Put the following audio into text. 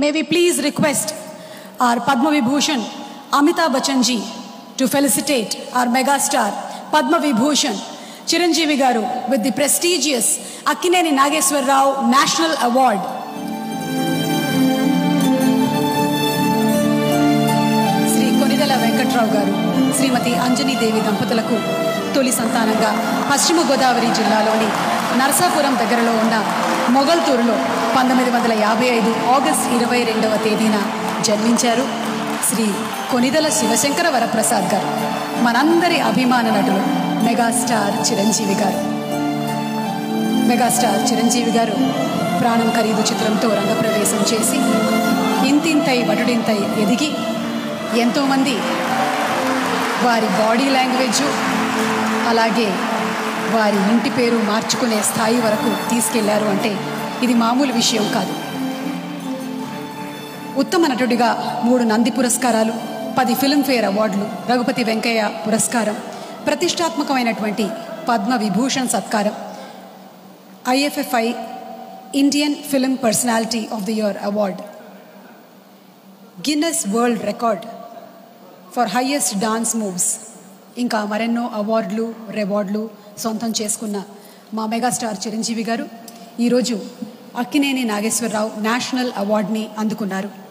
May we please request our Padma Vibhushan Amitabh Bachchan ji to felicitate our megastar Padma Vibhushan Chiranjeevi Garu with the prestigious Akkineni Nageswar Rao National Award. Shri Konidela Venkatrao గారు శ్రీమతి అంజనీదేవి దంపతులకు తొలి సంతానంగా పశ్చిమ గోదావరి జిల్లాలోని నరసాపురం దగ్గరలో ఉన్న మొగల్తూరులో పంతొమ్మిది వందల యాభై ఐదు ఆగస్ట్ ఇరవై రెండవ తేదీన జన్మించారు శ్రీ కొనిదెల శివశంకర వరప్రసాద్ గారు మనందరి అభిమాన నటులు మెగాస్టార్ చిరంజీవి గారు మెగాస్టార్ చిరంజీవి గారు ప్రాణం ఖరీదు చిత్రంతో రంగప్రవేశం చేసి ఇంతింతై వటుడింతై ఎదిగి ఎంతోమంది వారి బాడీ లాంగ్వేజ్ అలాగే వారి ఇంటి పేరు మార్చుకునే స్థాయి వరకు తీసుకెళ్లారు అంటే ఇది మామూలు విషయం కాదు ఉత్తమ నటుడిగా మూడు నంది పురస్కారాలు పది ఫిల్మ్ఫేర్ అవార్డులు రఘుపతి వెంకయ్య పురస్కారం ప్రతిష్టాత్మకమైనటువంటి పద్మ విభూషణ్ సత్కారం IFFI Indian film personality of the year award Guinness world record for highest dance moves ఇంకా మరెన్నో అవార్డులు రివార్డులు సొంతం చేసుకున్న మా మెగాస్టార్ చిరంజీవి గారు ఈరోజు అక్కినేని నాగేశ్వరరావు నేషనల్ అవార్డుని అందుకున్నారు